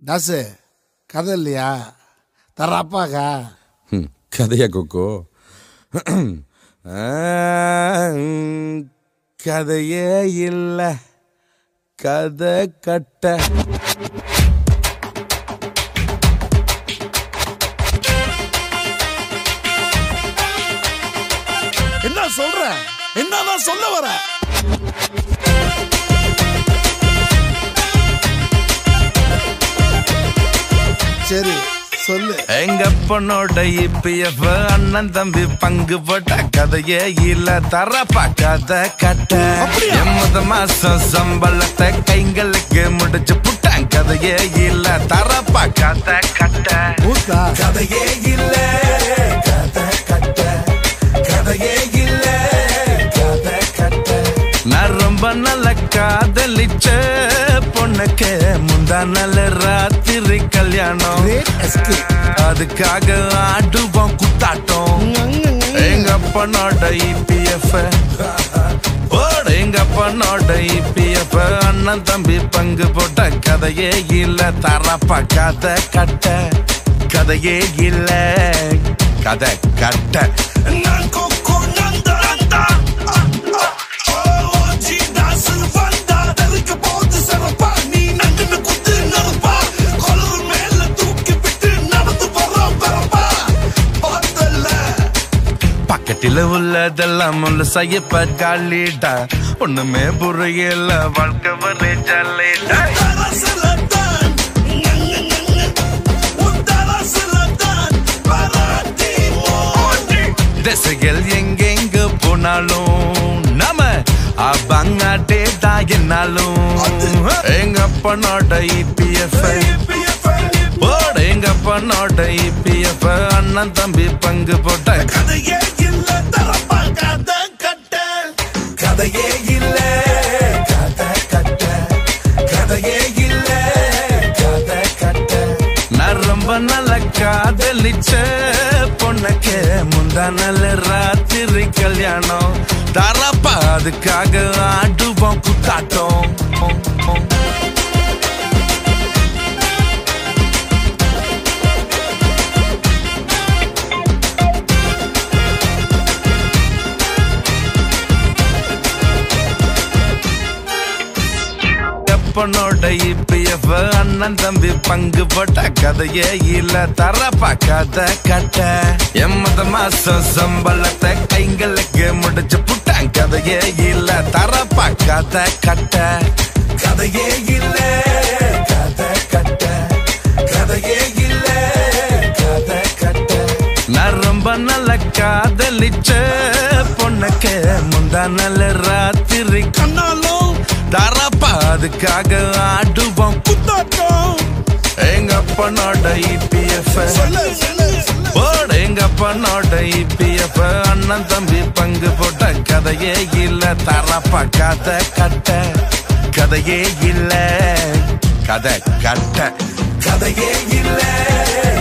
தாசு கதை இல்லையா தர அப்பாக்கா ம், கதையா கொக்கோ ஆ, ம், கதையே இல்ல கதை கட்ட என்ன சொல்ற என்னதான் சொல்ல வர சரி சொல்லு எங்க பொண்ணோட இப்பிஎஃப் அண்ணன் தம்பி பங்கு போட்ட கதையே இல்ல தரப்பா கதை கட்ட அப்படியா? எண்பது மாசம் சம்பளத்தை கைங்களுக்கு முடிச்சு புட்டான் கதையே இல்ல தரப்பா கதை கட்ட ஊத்தா கதையே இல்ல கதை கட்ட கதையே இல்ல கதை கட்ட நான் ரொம்ப நல்ல காதலிச்ச பொண்ணுக்கு முந்தா நல்ல ராத்திரி கல்யாணம் Great escape. அதுக்காக ஆடுவோம் குத்தாட்டம் எங்க அப்பனோட இபிஎஃப் ஓட எங்க அப்பனோட இபிஎஃப் அண்ணன் தம்பி பங்கு போட்ட கதையே இல்ல தரப்பா கதை கட்ட கதையே இல்ல கதை கட்ட நான் கொக்கோ நந்தா நந்தா. ஆ, ஆ, ஓ, ஓஜி தாசு வந்தா. தெருக்க போது சிறப்பா. நீ நண்டுன்னு குத்து நெருப்பா. கொலுறு மேல தூக்கி விட்டு நடந்து போறோம் பிறப்பா. பார்த்தல்ல. பக்கத்தில உள்ளதெல்லாம் முள்ள செய்யப்ப காலிடா ஒண்ணுமே புரியல வாழ்க்கை வரை ஜல்லிடா திசைகள் எங்கெங்க போனாலும் நாம அபங்காட்டே தான் என்னாலும் எங்க அப்பனோட இபிஎஃப் போட எங்க அப்பனோட இபிஎஃப் அண்ணன் தம்பி பங்கு போட்ட கதையே இல்ல தரப்பா கதை கட்ட கதையே இல்ல கதை கட்ட கதையே இல்ல கதை கட்ட நான் ரொம்ப நல்ல காதலிச்ச பொண்ணுக்கு முந்தா நல்ல ராத்திரி கல்யாணம் தரப்பா அதுக்காக ஆடுவோம் குத்தாட்டம் எப்பனோட இபிஎஃப் அண்ணன் தம்பி பங்கு போட்ட கதையே இல்ல தரப்பா கதை கட்ட எண்பது மாசம் சம்பளத்தை கைங்களுக்கு முடிச்சு புட்டான் கதையே இல்ல தரப்பா கதை கட்ட கதையே இல்ல கதை கட்ட கதையே இல்ல கதை கட்ட நான் ரொம்ப நல்ல காதலிச்ச பொண்ணுக்கு முந்தா நல்ல ராத்திரி கண்ணாலும் தரப்பா அதுக்காக ஆடுவோம் குத்தாட்டம் எங்க அப்பனோட இபிஎஃப் போட எங்க அப்பனோட இபிஎஃப் அண்ணன் தம்பி பங்கு போட்ட கதையே இல்ல தரப்பா கதை கட்ட கதையே இல்ல கதை கட்ட கதையே இல்ல